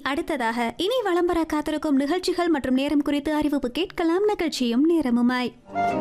அடுத்ததாக இனி வலம் வர காத்திருக்கும் நிகழ்ச்சிகள் மற்றும் நேரம் குறித்து அறிவிப்பு கேட்கலாம் நிகழ்ச்சியும் நேரமுமாய்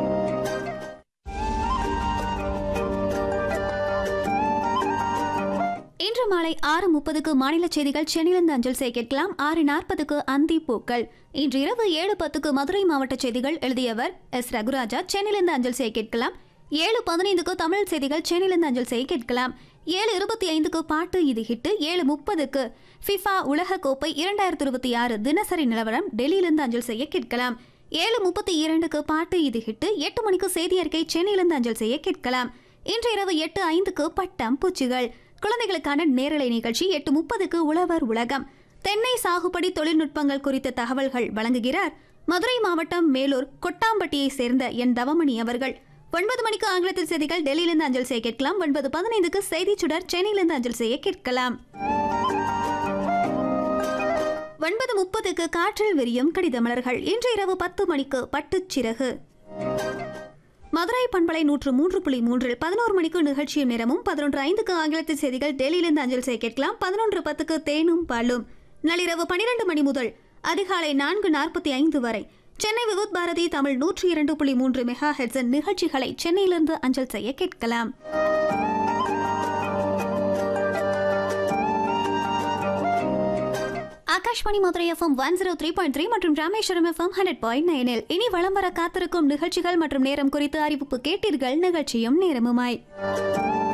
இன்று மாலை ஆறு முப்பதுக்கு மாநில செய்திகள் சென்னையிலிருந்து அஞ்சல் செய்ய கேட்கலாம் ஆறு நாற்பதுக்கு அந்தி பூக்கள் இன்று இரவு ஏழு பத்துக்கு மதுரை மாவட்ட செய்திகள் எழுதியவர் எஸ் ரகுராஜா சென்னையிலிருந்து அஞ்சல் செய்ய கேட்கலாம் ஏழு பதினைந்துக்கு தமிழ் செய்திகள் சென்னையிலிருந்து அஞ்சல் செய்ய கேட்கலாம் ஏழு இருபத்தி ஐந்துக்கு பாட்டு இது ஹிட்டு ஏழு முப்பதுக்கு ஃபிஃபா உலக கோப்பை இரண்டாயிரத்தி இருபத்தி ஆறு தினசரி நிலவரம் டெல்லியிலிருந்து அஞ்சல் செய்ய கேட்கலாம் ஏழு முப்பத்தி இரண்டுக்கு பாட்டு இது ஹிட்டு எட்டு மணிக்கு செய்தி அறிக்கை சென்னையிலிருந்து அஞ்சல் செய்ய கேட்கலாம் இன்று இரவு எட்டு ஐந்துக்கு பட்டம் பூச்சிகள் குழந்தைகளுக்கான நேரலை நிகழ்ச்சி எட்டு முப்பதுக்கு உழவர் உலகம் தென்னை சாகுபடி தொழில்நுட்பங்கள் குறித்த தகவல்கள் வழங்குகிறார் மதுரை மாவட்டம் மேலூர் கொட்டாம்பட்டியை சேர்ந்த என் தவமணி அவர்கள் ஒன்பது மணிக்கு ஆங்கிலத்தில் செய்திகள் டெல்லியிலிருந்து அஞ்சல் செய்ய கேட்கலாம் ஒன்பது பதினைந்துக்கு செய்தி சுடர் சென்னையிலிருந்து அஞ்சல் செய்ய கேட்கலாம் ஒன்பது முப்பதுக்கு காற்றில் விரியும் கடித மலர்கள் இன்று இரவு பத்து மணிக்கு பட்டுச்சிறகு மதுரை பண்பலை நூற்று மூன்று புள்ளி மூன்றில் பதினோரு மணிக்கு நிகழ்ச்சியும் நேரமும் பதினொன்று ஐந்துக்கு ஆங்கிலத்தில் செய்திகள் டெல்லியிலிருந்து அஞ்சல் செய்ய கேட்கலாம் பதினொன்று பத்துக்கு தேனும் பாலும் நள்ளிரவு பனிரெண்டு மணி முதல் அதிகாலை நான்கு நாற்பத்தி ஐந்து வரை சென்னை விவுத் பாரதி தமிழ் நூற்றி இரண்டு புள்ளி மூன்று மெகா ஹெட்ஸன் நிகழ்ச்சிகளை சென்னையிலிருந்து அஞ்சல் செய்ய கேட்கலாம் Akashvani Madurai FM one zero three point three மற்றும் ராமேஸ்வரம் எஃப்எம் ஹண்ட்ரட் பாயிண்ட் நைனில் இனி வலம் வர காத்திருக்கும் நிகழ்ச்சிகள் மற்றும் நேரம் குறித்து அறிவிப்பு கேட்டீர்கள் நிகழ்ச்சியும் நேரமுமாய்